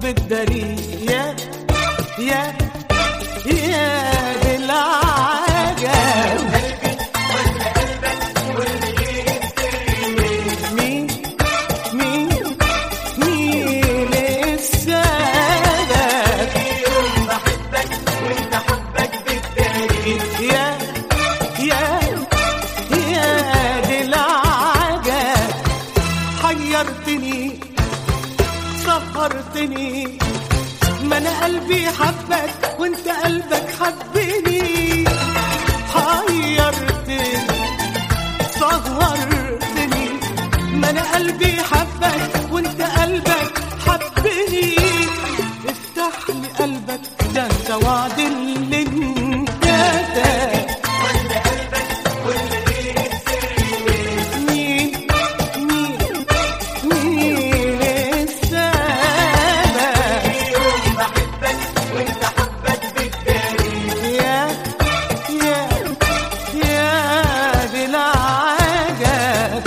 في الدليل يا يا يا دي العجب مين مين مين السبب يا يا يا دي العجب حيرتني سهرتني ما انا قلبي حبك وانت قلبك حبني حيرتني سهرتني ما انا قلبي حبك وانت قلبك حبني افتح لي قلبك ده انت وعد اللي انكتب مين مين مين السبب يا يا يا دي العجب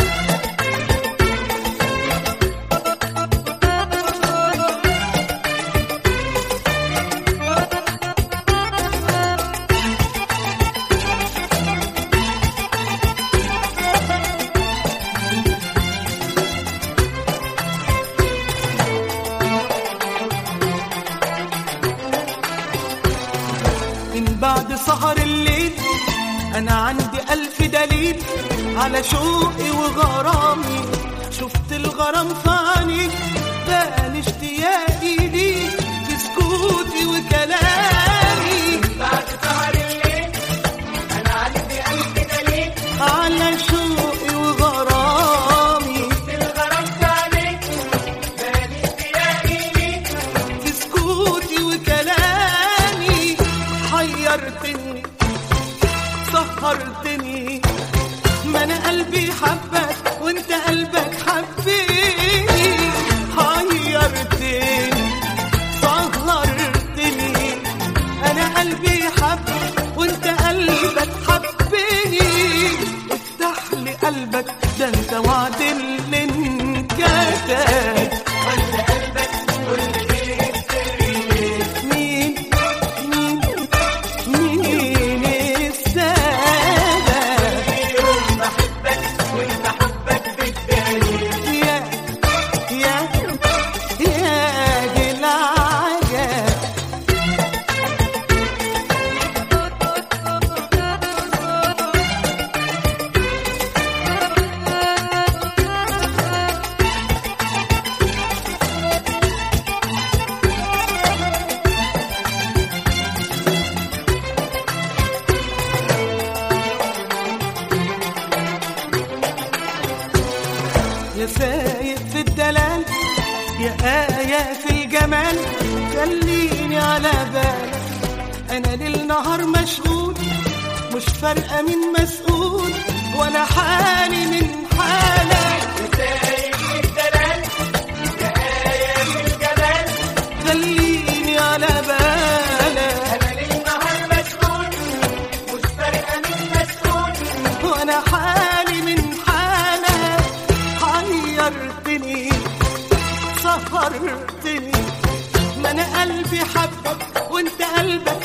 من بعد سهر الليل انا عندي الف دليل على شوقي وغرامي شفت الغرام في عينيك بان اشتياقي ليك في سكوتي وكلامي بعد سهر الليل انا عندي الف دليل على شوقي وغرامي الغرام في عليك بان اشتياقي ليك في سكوتي وكلامي حيرتني سهرتني ما انا قلبي حبك وانت قلبك حبني حيرتني سهرتني انا قلبي حبك وانت قلبك حبني افتح لي قلبك ده انت وعد اللي انكتب مين مين مين السبب يا يا يا دي العجب يا سايق في الدلال يا آية في الجمال خليني على بالك أنا ليل نهار مشغول مش فارقة مين مسؤول ولا حالي من حالك سايق الدلال يا آية في الجمال خليني على بالك انا ليل نهار مشغول مش فارقه مين مسؤول وأنا حالي من حالك حيرتني سهرتني ما أنا قلبي حبك وأنت قلبك